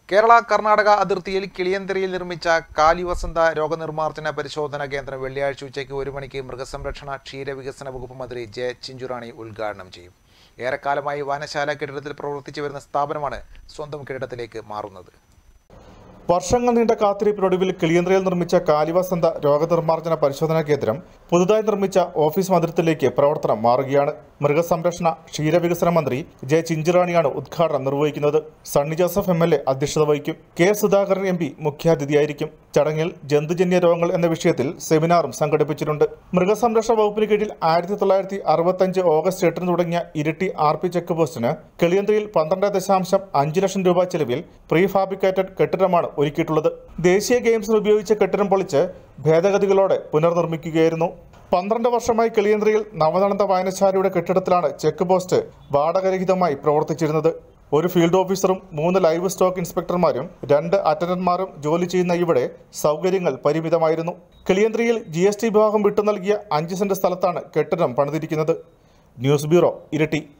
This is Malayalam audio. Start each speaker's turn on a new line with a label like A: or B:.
A: കേരള കർണാടക അതിർത്തിയിൽ കിളിയന്തരയിൽ നിർമ്മിച്ച കാലിവസന്ത രോഗനിർമ്മാർജ്ജന പരിശോധന കേന്ദ്രം വെള്ളിയാഴ്ച ഉച്ചയ്ക്ക് ഒരു മണിക്ക് മൃഗസംരക്ഷണ ക്ഷീരവികസന വകുപ്പ് മന്ത്രി ജെ ചിഞ്ചുറാണി ഉദ്ഘാടനം ചെയ്യും ഏറെക്കാലമായി വായനശാല കെട്ടിടത്തിൽ പ്രവർത്തിച്ചു വരുന്ന സ്ഥാപനമാണ് സ്വന്തം കെട്ടിടത്തിലേക്ക് മാറുന്നത്
B: വർഷങ്ങൾ നീണ്ട കാത്തിരിപ്പിനൊടുവിൽ കിളിയന്ത്രയിൽ നിർമ്മിച്ച കാലിവസന്ത രോഗനിർമ്മാർജ്ജന പരിശോധനാ കേന്ദ്രം പുതുതായി നിർമ്മിച്ച ഓഫീസ് മന്ദിരത്തിലേക്ക് പ്രവർത്തനം മാറുകയാണ് മൃഗസംരക്ഷണ ക്ഷീരവികസന മന്ത്രി ജെ ചിഞ്ചിറാണിയാണ് ഉദ്ഘാടനം നിർവഹിക്കുന്നത് Sunny Joseph M L A അധ്യക്ഷത വഹിക്കും കെ സുധാകരൻ എം പി മുഖ്യാതിഥിയായിരിക്കും ചടങ്ങിൽ ജന്തുജന്യ രോഗങ്ങൾ എന്ന വിഷയത്തിൽ സെമിനാറും സംഘടിപ്പിച്ചിട്ടുണ്ട് മൃഗസംരക്ഷണ വകുപ്പിന് കീഴിൽ ആയിരത്തി തൊള്ളായിരത്തി അറുപത്തഞ്ച് ഓഗസ്റ്റ് എട്ടിന് തുടങ്ങിയ ഇരിട്ടി ആർ പി ചെക്ക് പോസ്റ്റിന് കിളിയന്ത്രയിൽ പന്ത്രണ്ട് ദശാംശം അഞ്ച് ലക്ഷം രൂപ ചെലവിൽ പ്രീ ഫാബ്രിക്കേറ്റഡ് കെട്ടിടമാണ് ഒരുക്കിയിട്ടുള്ളത് ദേശീയ ഗെയിംസിന് ഉപയോഗിച്ച കെട്ടിടം പൊളിച്ച് ഭേദഗതികളോടെ പുനർനിർമ്മിക്കുകയായിരുന്നു പന്ത്രണ്ട് വർഷമായി കിളിയന്ത്രയിൽ നവനടന്ത വായനശാലയുടെ കെട്ടിടത്തിലാണ് ചെക്ക് പോസ്റ്റ് വാടകരഹിതമായി പ്രവർത്തിച്ചിരുന്നത് ഒരു ഫീൽഡ് ഓഫീസറും മൂന്ന് ലൈവ് സ്റ്റോക്ക് ഇൻസ്പെക്ടർമാരും രണ്ട് അറ്റൻഡന്റ്മാരും ജോലി ചെയ്യുന്ന ഇവിടെ സൗകര്യങ്ങൾ പരിമിതമായിരുന്നു കിളിയന്ത്രിയിൽ ജി എസ് ടി വിഭാഗം വിട്ടു നൽകിയ അഞ്ച് സെന്റ് സ്ഥലത്താണ് കെട്ടിടം പണിതിരിക്കുന്നത് ന്യൂസ് ബ്യൂറോ ഇരട്ടി